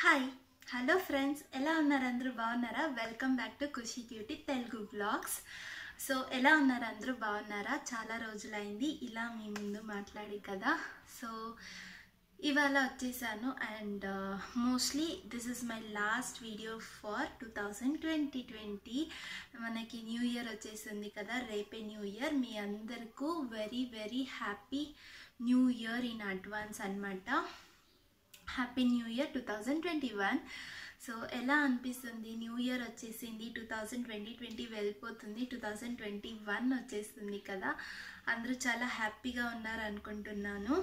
hi hello friends ఎలా ఉన్నారు అందరూ బాగున్నారా welcome back to Khushi cutie Telugu blogs so ఎలా ఉన్నారు అందరూ బాగున్నారా చాలా రోజులైంది ఇలా మీ ముందు మాట్లాడి కదా సో ఇవాళ వచ్చేసాను and mostly this is my last video for two thousand twenty twenty మనకి న్యూ ఇయర్ వచ్చేసింది కదా రేపే న్యూ ఇయర్ మీ అందరికీ very very happy new year in advance అనమాట happy new year two thousand twenty one so ఎలా అనిపిస్తుంది new year వచ్చేసింది టూ థౌజండ్ ట్వంటీ ట్వంటీ వెళ్ళిపోతుంది టూ థౌజండ్ ట్వంటీ వన్ వచ్చేస్తుంది కదా అందరూ చాలా హ్యాపీగా ఉన్నారు అనుకుంటున్నాను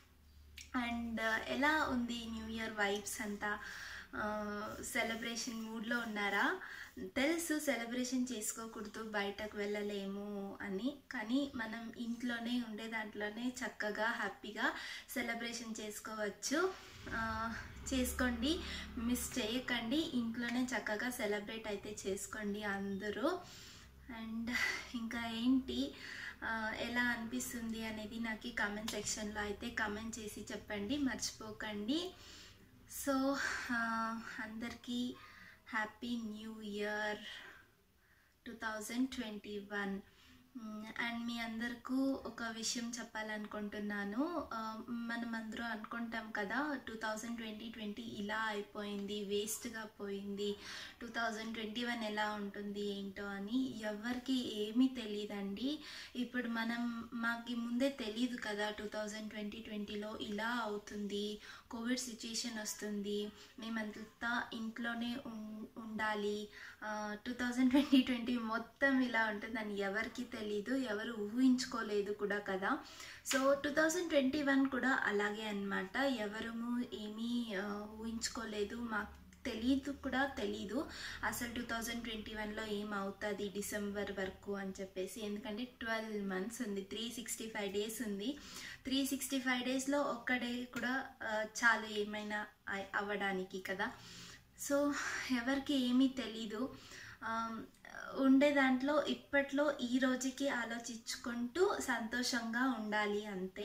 అండ్ ఎలా ఉంది న్యూ ఇయర్ వైబ్స్ అంతా సెలబ్రేషన్ మూడ్లో ఉన్నారా తెలుసు సెలబ్రేషన్ చేసుకోకూడదు బయటకు వెళ్ళలేము అని కానీ మనం ఇంట్లోనే ఉండే దాంట్లోనే చక్కగా హ్యాపీగా సెలబ్రేషన్ చేసుకోవచ్చు ఆ, చేసుకోండి మిస్ చేయకండి ఇంట్లోనే చక్కగా సెలబ్రేట్ అయితే చేసుకోండి అందరూ అండ్ ఇంకా ఏంటి ఆ, ఎలా అనిపిస్తుంది అనేది నాకు కామెంట్ సెక్షన్లో అయితే కామెంట్ చేసి చెప్పండి మర్చిపోకండి సో అందరికీ happy new year two thousand twenty one and మీ అందరికీ ఒక విషయం చెప్పాలనుకుంటున్నాను ఆ, మనం అందరూ అనుకుంటాం కదా టూ థౌజండ్ ట్వంటీ ట్వంటీ ఇలా అయిపోయింది వేస్ట్గా పోయింది టూ థౌజండ్ ట్వంటీ వన్ ఎలా ఉంటుంది ఏంటో అని ఎవరికి ఏమీ తెలియదండి ఇప్పుడు మనం మాకు ముందే తెలియదు కదా టూ థౌజండ్ ట్వంటీ ట్వంటీలో ఇలా అవుతుంది కోవిడ్ సిచ్యుయేషన్ వస్తుంది మేమంతా ఇంట్లోనే ఉం- ఉండాలి టూ థౌజండ్ ట్వంటీ ట్వంటీ మొత్తం ఇలా ఉంటుందని ఎవరికి తెలీదు ఎవరు ఊహించుకోలేదు కూడా కదా so two thousand twenty one కూడా అలాగే అన్నమాట ఎవరము ఏమీ ఆ, ఊహించుకోలేదు మాకు తెలీదు కూడా తెలీదు అసలు టూ థౌజండ్ ట్వంటీ వన్లో ఏమవుతుంది డిసెంబర్ వరకు అని చెప్పేసి ఎందుకంటే ట్వెల్వ్ మంత్స్ ఉంది త్రీ సిక్స్టీ ఫైవ్ డేస్ ఉంది త్రీ సిక్స్టీ ఫైవ్ డేస్లో ఒక్క డే కూడా ఆ, చాలు ఏమైనా అయ్- అవ్వడానికి కదా సో ఎవరికి ఏమీ తెలీదు ఆమ్, ఉండే దాంట్లో ఇప్పట్లో ఈ రోజుకి ఆలోచించుకుంటూ సంతోషంగా ఉండాలి అంతే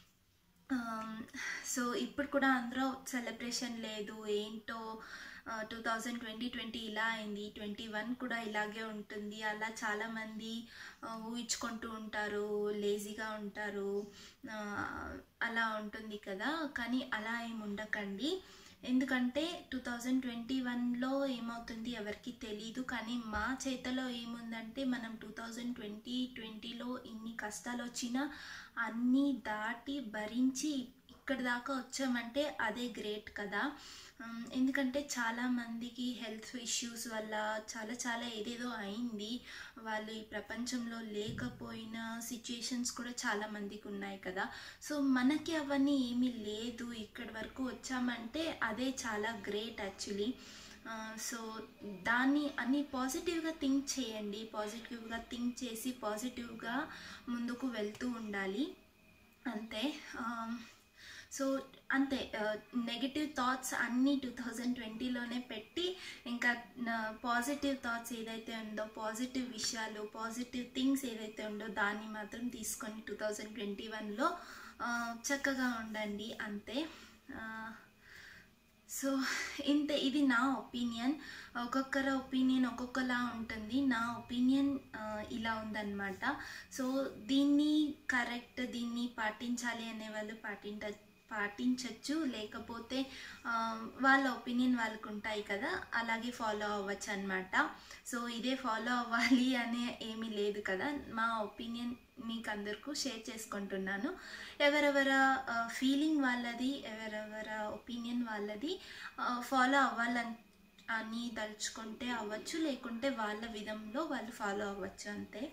సో ఇప్పుడు కూడా అందరూ సెలబ్రేషన్ లేదు ఏంటో టూ థౌజండ్ ట్వంటీ ట్వంటీ ఇలా అయింది ట్వంటీ వన్ కూడా ఇలాగే ఉంటుంది అలా చాలామంది ఆ, ఊహించుకుంటూ ఉంటారు లేజీగా ఉంటారు ఆ, అలా ఉంటుంది కదా కానీ అలా ఏమి ఉండకండి ఎందుకంటే టూ థౌజండ్ ట్వంటీ వన్లో ఏమవుతుంది ఎవరికి తెలీదు కానీ మా చేతిలో ఏముందంటే మనం టూ థౌజండ్ ట్వంటీ ట్వంటీలో ఇన్ని కష్టాలు వచ్చినా అన్నీ దాటి భరించి ఇక్కడి దాకా వచ్చామంటే అదే గ్రేట్ కదా ఉమ్, ఎందుకంటే చాలా మందికి హెల్త్ ఇష్యూస్ వల్ల చాలా చాలా ఏదేదో అయింది వాళ్ళు ఈ ప్రపంచంలో లేకపోయిన సిచ్యుయేషన్స్ కూడా చాలా మందికి ఉన్నాయి కదా సో మనకి అవన్నీ ఏమీ లేదు ఇక్కడి వరకు వచ్చామంటే అదే చాలా గ్రేట్ యాక్చువల్లీ సో దాన్ని అన్ని పాజిటివ్గా థింక్ చేయండి పాజిటివ్గా థింక్ చేసి పాజిటివ్గా ముందుకు వెళ్తూ ఉండాలి అంతే సో అంతే నెగిటివ్ థాట్స్ అన్నీ టూ థౌజండ్ ట్వంటీలోనే పెట్టి ఇంకా పాజిటివ్ థాట్స్ ఏదైతే ఉందో పాజిటివ్ విషయాలు పాజిటివ్ థింగ్స్ ఏదైతే ఉందో దాన్ని మాత్రం తీసుకొని టూ థౌజండ్ ట్వంటీ వన్లో చక్కగా ఉండండి అంతే ఆ, సో ఇంతే ఇది నా ఒపీనియన్ ఒక్కొక్కరి ఒపీనియన్ ఒక్కొక్కలా ఉంటుంది నా ఒపీనియన్ ఇలా ఉందన్నమాట సో దీన్ని కరెక్ట్ దీన్ని పాటించాలి అనే వాళ్ళు పాటింట పాటించవచ్చు లేకపోతే ఆ, వాళ్ళ ఒపీనియన్ వాళ్ళకు ఉంటాయి కదా అలాగే ఫాలో అవ్వచ్చు అనమాట సో ఇదే ఫాలో అవ్వాలి అనే ఏమీ లేదు కదా మా ఒపీనియన్ మీకు అందరికీ షేర్ చేసుకుంటున్నాను ఎవరెవర ఫీలింగ్ వాళ్ళది ఎవరెవర ఒపీనియన్ వాళ్ళది ఫాలో అవ్వాలని అని తలుచుకుంటే అవ్వచ్చు లేకుంటే వాళ్ళ విధంలో వాళ్ళు ఫాలో అవ్వచ్చు అంతే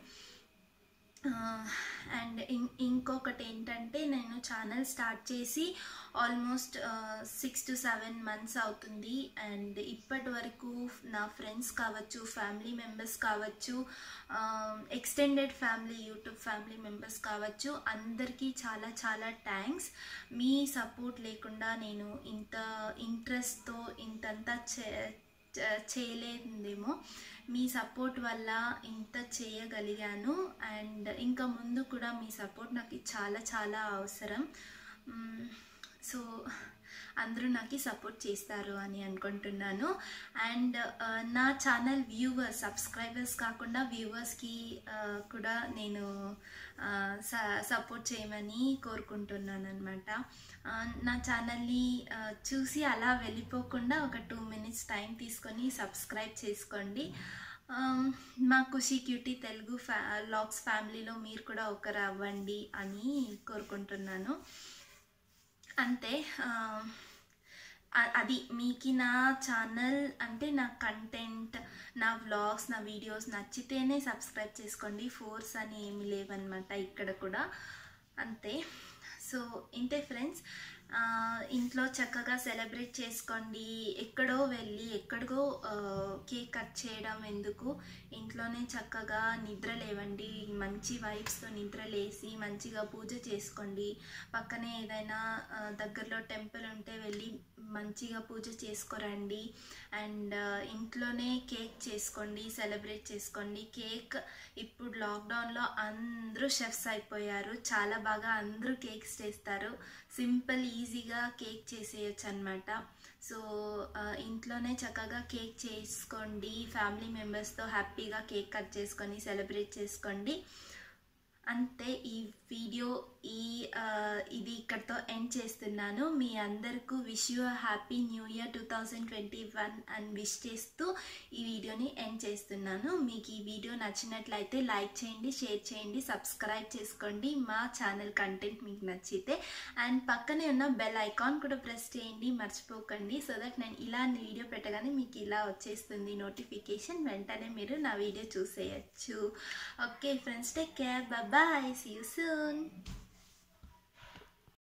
అండ్ ఇంకొకటి ఏంటంటే నేను ఛానల్ స్టార్ట్ చేసి almost six to seven months అవుతుంది అండ్ ఇప్పటి వరకు నా ఫ్రెండ్స్ కావచ్చు ఫ్యామిలీ మెంబర్స్ కావచ్చు extended family YouTube family members కావచ్చు అందరికీ చాలా చాలా థ్యాంక్స్ మీ సపోర్ట్ లేకుండా నేను ఇంత ఇంట్రెస్ట్తో ఇంతంతా చే చ- చేయలేదేమో మీ సపోర్ట్ వల్ల ఇంత చేయగలిగాను అండ్ ఇంకా ముందు కూడా మీ సపోర్ట్ నాకు చాలా చాలా అవసరం మ్, సో అందరూ నాకు సపోర్ట్ చేస్తారు అని అనుకుంటున్నాను అండ్ నా ఛానల్ వ్యూవర్స్ సబ్స్క్రైబర్స్ కాకుండా వ్యూవర్స్కి కూడా నేను సపోర్ట్ చేయమని కోరుకుంటున్నాను అనమాట నా ఛానల్ని చూసి అలా వెళ్ళిపోకుండా ఒక టూ మినిట్స్ టైం తీసుకొని సబ్స్క్రైబ్ చేసుకోండి మా ఖుషి క్యూటీ తెలుగు ఫ్యా లాగ్స్ ఫ్యామిలీలో మీరు కూడా ఒకరు అవ్వండి అని కోరుకుంటున్నాను అంతే అది మీకు నా ఛానల్ అంటే నా కంటెంట్ నా వ్లాగ్స్ నా వీడియోస్ నచ్చితేనే సబ్స్క్రైబ్ చేసుకోండి ఫోర్స్ అని ఏమి లేవన్నమాట ఇక్కడ కూడా అంతే సో ఇంతే ఫ్రెండ్స్ ఇంట్లో చక్కగా సెలబ్రేట్ చేసుకోండి ఎక్కడో వెళ్ళి ఎక్కడికో కేక్ కట్ చేయడం ఎందుకు ఇంట్లోనే చక్కగా నిద్ర లేవండి మంచి వైబ్స్తో నిద్ర లేసి మంచిగా పూజ చేసుకోండి పక్కనే ఏదైనా దగ్గరలో టెంపుల్ ఉంటే వెళ్ళి మంచిగా పూజ చేసుకోరండి అండ్ ఇంట్లోనే కేక్ చేసుకోండి సెలబ్రేట్ చేసుకోండి కేక్ ఇప్పుడు లాక్డౌన్లో అందరూ షెఫ్స్ అయిపోయారు చాలా బాగా అందరూ కేక్స్ చేస్తారు సింపుల్ ఈజీగా కేక్ చేసేయచ్చు అనమాట సో ఇంట్లోనే చక్కగా కేక్ చేసుకోండి ఫ్యామిలీ మెంబర్స్తో హ్యాపీగా కేక్ కట్ చేసుకొని సెలబ్రేట్ చేసుకోండి అంతే ఈ వీడియో ఈ ఇది ఇక్కడితో ఎండ్ చేస్తున్నాను మీ అందరికీ wish you happy new year two thousand twenty one అని విష్ చేస్తూ ఈ వీడియోని ఎండ్ చేస్తున్నాను మీకు ఈ వీడియో నచ్చినట్లయితే లైక్ చేయండి షేర్ చేయండి సబ్స్క్రైబ్ చేసుకోండి మా ఛానల్ కంటెంట్ మీకు నచ్చితే అండ్ పక్కనే ఉన్న బెల్ ఐకాన్ కూడా ప్రెస్ చేయండి మర్చిపోకండి సో దట్ నేను ఇలా వీడియో పెట్టగానే మీకు ఇలా వచ్చేస్తుంది నోటిఫికేషన్ వెంటనే మీరు నా వీడియో చూసేయచ్చు okay friends take care bye see you soon